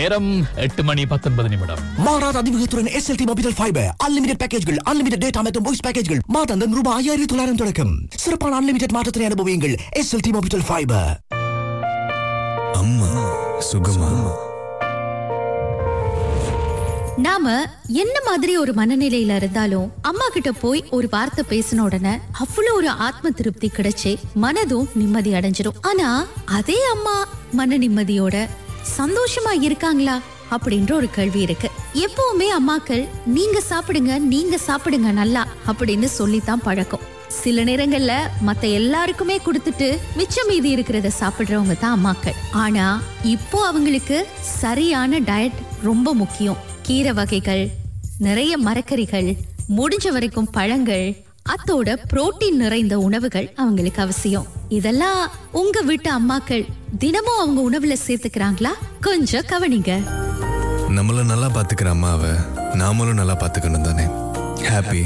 நேரம் எட்டு மணி பத்தொன்பது நிமிடம் மாறாத அதிவேகத்துடன் எஸ்எல்டி மொபைல் ஃபைபர் அன்லிமிடெட் பேக்கேஜ்கள் அன்லிமிடெட் டேட்டா மற்றும் வாய்ஸ் பேக்கேஜ்கள் மாதாந்தம் ரூபாய் ஐயாயிரத்தி தொள்ளாயிரம் தொடக்கம் சிறப்பான அன்லிமிடெட் மாற்றத்தினை அனுபவியுங்கள் எஸ்எல்டி மொபைல் ஃபைபர் அம்மா சுகமா நாம என்ன மாதிரி ஒரு மனநிலையில இருந்தாலும் அம்மா கிட்ட போய் ஒரு வார்த்தை பேசின உடனே அவ்வளவு ஒரு ஆத்ம திருப்தி கிடைச்சு மனதும் நிம்மதி அடைஞ்சிரும் ஆனா அதே அம்மா மன நிம்மதியோட சந்தோஷமா இருக்காங்களா அப்படின்ற ஒரு கேள்வி இருக்கு எப்பவுமே அம்மாக்கள் நீங்க சாப்பிடுங்க நீங்க சாப்பிடுங்க நல்லா அப்படின்னு சொல்லித்தான் பழக்கம் சில நேரங்கள்ல மத்த எல்லாருக்குமே கொடுத்துட்டு மிச்சம் மீதி இருக்கிறத சாப்பிடுறவங்க தான் அம்மாக்கள் ஆனா இப்போ அவங்களுக்கு சரியான டயட் ரொம்ப முக்கியம் கீரை வகைகள் நிறைய மரக்கறிகள் முடிஞ்ச வரைக்கும் பழங்கள் அத்தோட புரோட்டீன் நிறைந்த உணவுகள் அவங்களுக்கு அவசியம் இதெல்லாம் உங்க வீட்டு அம்மாக்கள் தினமும் அவங்க உணவுல சேர்த்துக்கிறாங்களா கொஞ்சம் கவனிங்க நம்மள நல்லா பாத்துக்கிற அம்மாவை நாமளும் நல்லா பாத்துக்கணும் தானே ஹாப்பி